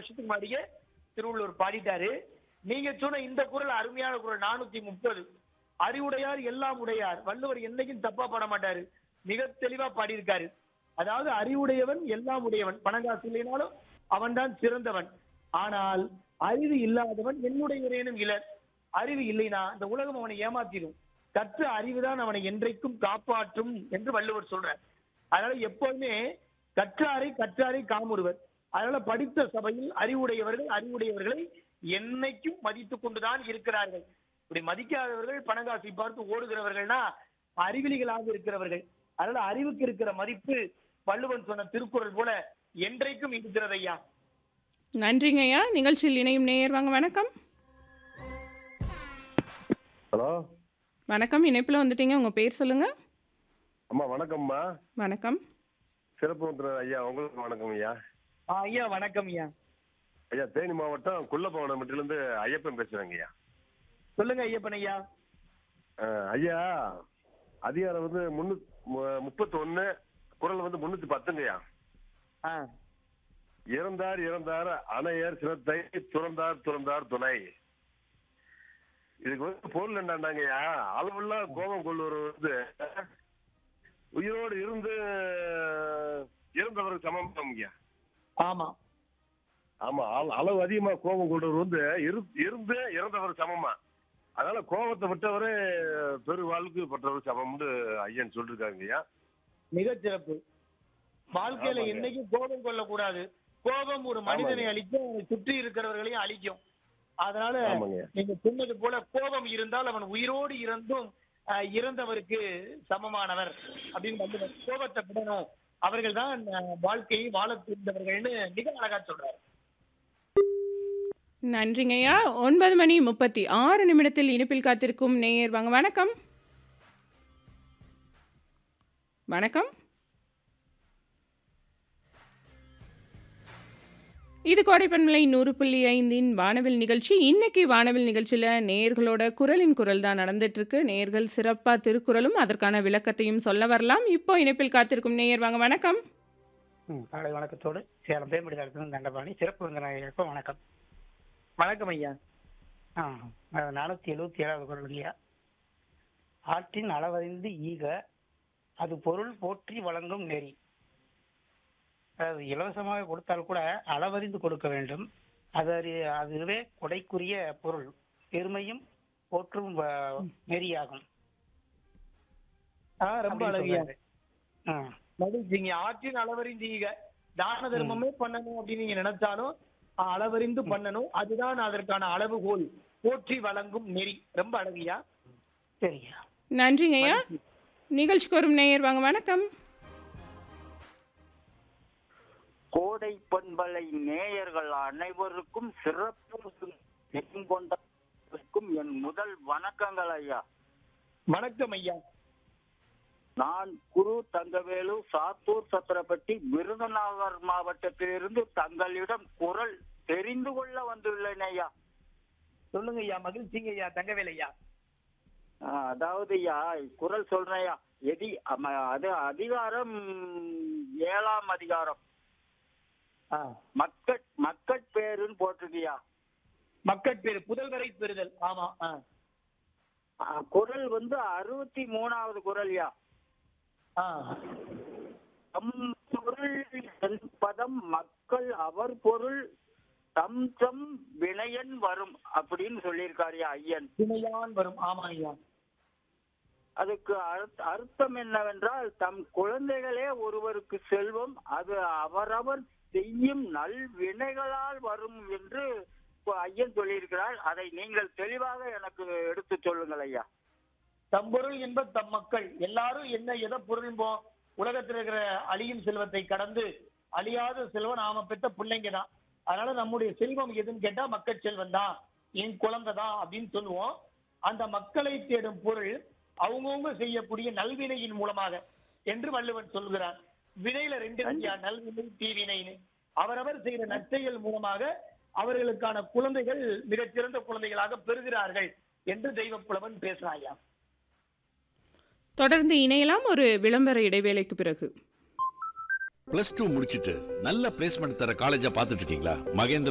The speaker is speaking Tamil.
வருஷத்துக்கு முன்னாடியே திருவள்ளுவர் பாடிட்டாரு நீங்க சொன்ன இந்த குரல் அருமையான குரல் நானூத்தி முப்பது அறிவுடையார் எல்லாம் உடையார் வள்ளுவர் என்னைக்கும் தப்பா பாட மாட்டாரு மிக தெளிவா பாடியிருக்காரு அதாவது அறிவுடையவன் எல்லாம் உடையவன் பணங்காசு இல்லைனாலும் அவன்தான் சிறந்தவன் ஆனால் அறிவு இல்லாதவன் என்னுடையவரேனும் இலர் அறிவு இல்லைனா இந்த உலகம் அவனை ஏமாத்திடும் கற்ற அறிவுதான் அவனை என்றைக்கும் காப்பாற்றும் என்று வள்ளுவர் சொல்றார் அதனால எப்போதுமே கற்றாரை கற்றாரை காமுறுவர் அதனால படித்த சபையில் அறிவுடையவர்கள் அறிவுடையவர்களை என்னைக்கும் மதித்துக் கொண்டுதான் இருக்கிறார்கள் இப்படி மதிக்காதவர்கள் பணங்காசை பார்த்து ஓடுகிறவர்கள்னா அறிவிலிகளாக இருக்கிறவர்கள் அதனால அறிவுக்கு இருக்கிற மதிப்பு வள்ளுவன் சொன்ன திருக்குறள் போல என்றைக்கும் இருக்கிறது ஐயா நன்றிங்க ஐயா நிகழ்ச்சியில் இணையும் நேயர் வாங்க வணக்கம் ஹலோ வணக்கம் இணைப்பில் வந்துட்டீங்க உங்கள் பேர் சொல்லுங்க அம்மா வணக்கம்மா வணக்கம் சிறப்பு மந்திரர் ஐயா உங்களுக்கு வணக்கம் ஐயா ஆ, ஐயா வணக்கம் ஐயா ஐயா தேனி மாவட்டம் குள்ளப்பவனமட்டிலிருந்து ஐயப்பன் பேசுறேங்க ஐயா சொல்லுங்க ஐயப்பன் ஐயா அஹ், ஐயா அதிகாரம் வந்து முன்னூத்தி முப்பத்தி ஒன்னு குரல் வந்து முன்னூத்தி பத்துங்கய்யா ஆ, இறந்தார் இறந்தார் அணையர் சிரத்தை துறந்தார் துறந்தார் துணை இதுக்கு வந்து பொருள் என்னண்டாங்கய்யா அளவுள்ள கோபம் கொள்ளுவர் வந்து உயிரோடு இருந்து இறந்தவருக்கு சமம் ஐயா ஆமா ஆமா அள- அளவு அதிகமா கோபம் கொண்டவர் வந்து இரு- இருந்து இறந்தவர் சமமா அதனால கோபத்தை விட்டவரே பெரு வாழ்க்கை பட்டவர் சமம்னு ஐயன் சொல்லிருக்காங்க ஐயா மிகச் சிறப்பு வாழ்க்கையில ஆமாங்க. என்னைக்கும் கோபம் கொள்ளக்கூடாது கோபம் ஒரு மனிதனை அழிக்கும் அவனை சுற்றி இருக்கிறவர்களையும் அழிக்கும் அதனால ஆமாங்க நீங்க சொன்னது போல கோபம் இருந்தால் அவன் உயிரோடு இருந்தும் அஹ், இறந்தவருக்கு சமமானவர் அப்படின்னு வந்து கோபத்தை விடணும் அவர்கள் தான் வாழ்க்கையை வாழ தெரிந்தவர்கள்னு மிக அழகா சொல்றாரு நன்றிங்க ஐயா ஒன்பது மணி முப்பத்தி ஆறு நிமிடத்தில் இணைப்பில் காத்திருக்கும் நேயர் வாங்க வணக்கம் வணக்கம் இது கோடைப்பண்பலை நூறு புள்ளி ஐந்தின் வானவில் நிகழ்ச்சி இன்னைக்கு வானவில் நிகழ்ச்சியில் நேயர்களோட குரலின் குரல் தான் நடந்துட்டு இருக்கு நேயர்கள் சிறப்பாக திருக்குறளும் அதற்கான விளக்கத்தையும் சொல்ல வரலாம் இப்போ இணைப்பில் காத்திருக்கும் நேயர் வாங்க வணக்கம் ம், காலை வணக்கத்தோடு சேலம் பேம்படி தளத்திலிருந்து தண்டபாணி சிறப்பு விருந்தினர்களுக்கும் வணக்கம் வணக்கம் ஐயா ஆ, அஹ், நானூத்தி எழுபத்தி ஏழாவது குரல் இல்லையா ஆற்றின் அளவறிந்து ஈக அது பொருள் போற்றி வழங்கும் நெறி அதாவது இலவசமாக கொடுத்தால் கூட அளவறிந்து கொடுக்க வேண்டும் அது அறி- அதுவே கொடைக்குரிய பொருள் பெருமையும் போற்றும் வ- நெறியாகும் ஆ, ரொம்ப அப்படின்னு அழகியா சொல்றாரு. ஆ, மகிழ்ச்சிங்க ஆற்றின் அளவறிந்தீங்க தான தர்மமே பண்ணணும் அப்படின்னு நீங்க நினைச்சாலும் அளவறிந்து பண்ணணும் அதுதான் அதற்கான அளவுகோல் போற்றி வழங்கும் நெறி ரொம்ப அழகியா சரியா நன்றிங்க ஐயா நிகழ்ச்சிக்கு வரும் நேயர் வாங்க வணக்கம் கோடை பண்பலை நேயர்கள் அனைவருக்கும் சிறப்பு கொண்டவருக்கும் என் முதல் வணக்கங்கள் ஐயா வணக்கம் ஐயா நான் குரு தங்கவேலு சாத்தூர் சத்திரப்பட்டி விருதுநகர் மாவட்டத்திலிருந்து தங்களிடம் குரல் தெரிந்து கொள்ள வந்துள்ளேன் ஐயா சொல்லுங்க ஐயா மகிழ்ச்சிங்க ஐயா தங்கவேல் ஐயா ஆ, அதாவது ஐயா குரல் சொல்றேன் ஐயா எதி அம- அது அதிகாரம் ஏழாம் அதிகாரம் ஆ, மக்கட் மக்கட்பேருன்னு போட்டிருக்கியா மக்கட்பேறு புதல்வரை பெறுதல் ஆமா ஆ. ஆ, குரல் வந்து அறுபத்தி மூணாவது குரல்யா ஆ. தம் பொருள் என்பதம் மக்கள் அவர் பொருள் தம் தம் வினயன் வரும் அப்படின்னு சொல்லியிருக்காருயா ஐயன் துணையான் வரும் ஆமா ஐயா அதுக்கு அர்த்த- அர்த்தம் என்னவென்றால் தம் குழந்தைகளே ஒருவருக்கு செல்வம் அது அவரவர் செய்யும் நல் வினைகளால் வரும் என்று இப்ப ஐயன் சொல்லியிருக்கிறார் அதை நீங்கள் தெளிவாக எனக்கு எடுத்து சொல்லுங்கள் ஐயா தம்பொருள் என்ப தம் மக்கள் எல்லாரும் என்ன எதை பொருள்போம் உலகத்தில் இருக்கிற அழியும் செல்வத்தை கடந்து அழியாத செல்வம் நாம பெற்ற பிள்ளைங்க தான் அதனால நம்முடைய செல்வம் எதுன்னு கேட்டா மக்கள் செல்வம் தான் என் குழந்தை தான் அப்படின்னு சொல்லுவோம் அந்த மக்களை தேடும் பொருள் அவங்கவுங்க செய்யக்கூடிய நல்வினையின் மூலமாக என்று வள்ளுவன் சொல்கிறான் வினையில ரெண்டு இருக்கியா நல்வினை தீவினைன்னு அவரவர் செய்கிற நற்செயல் மூலமாக அவர்களுக்கான குழந்தைகள் மிகச்சிறந்த குழந்தைகளாக பெறுகிறார்கள் என்று தெய்வ புலவன் பேசுறான் ஐயா தொடர்ந்து இணையலாம் ஒரு விளம்பர இடைவேளைக்கு பிறகு பிளஸ் டூ முடிச்சிட்டு நல்ல பிளேஸ்மெண்ட் தர காலேஜா பார்த்துட்டு இருக்கீங்களா மகேந்திர